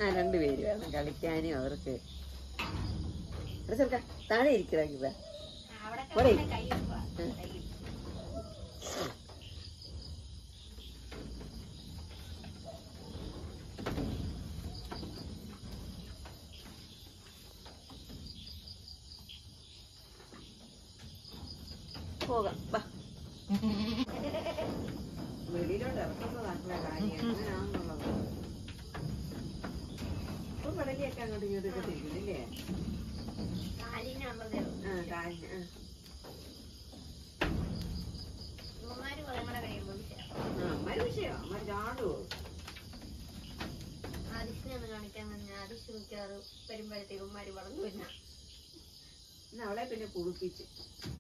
ആ രണ്ടുപേര് വേണം കളിക്കാനും അവർക്ക് എടാ ചെറുക്ക താഴെ ഇരിക്കടാ അവിടെ പോരെ. കിടന്ന് കൈ വെക്കുവാ. ഉം. കൈ. പോകാം വാ വെളിയിലോട്ട് ഇറക്കുന്നതാണല്ലോ കാര്യം അങ്ങനെയാണെന്നുള്ളത് ഇപ്പൊ പടലിയൊക്കെ അങ്ങോട്ട് ഇങ്ങോട്ടൊക്കെ തിരിക്കുന്നില്ലേ കാലിന് അമൃതേ ഉള്ളൂ. ആ കാര്യം ആ ഇവന്മാര് കുറെ കൂടെ കഴിയുമ്പോ വിഷയം. ആ അമ്മ വിഷയം അമ്മ ചാടുവോ ആദിശിനെ ഒന്ന് കാണിക്കാൻ വന്ന ആദിശ് മിക്കവാറും വരുമ്പോഴത്തേക്കും ഉമ്മാര് വളർന്നു വരുന്ന ഇന്ന് അവളെ പിന്നെ കുളിപ്പിച്ച്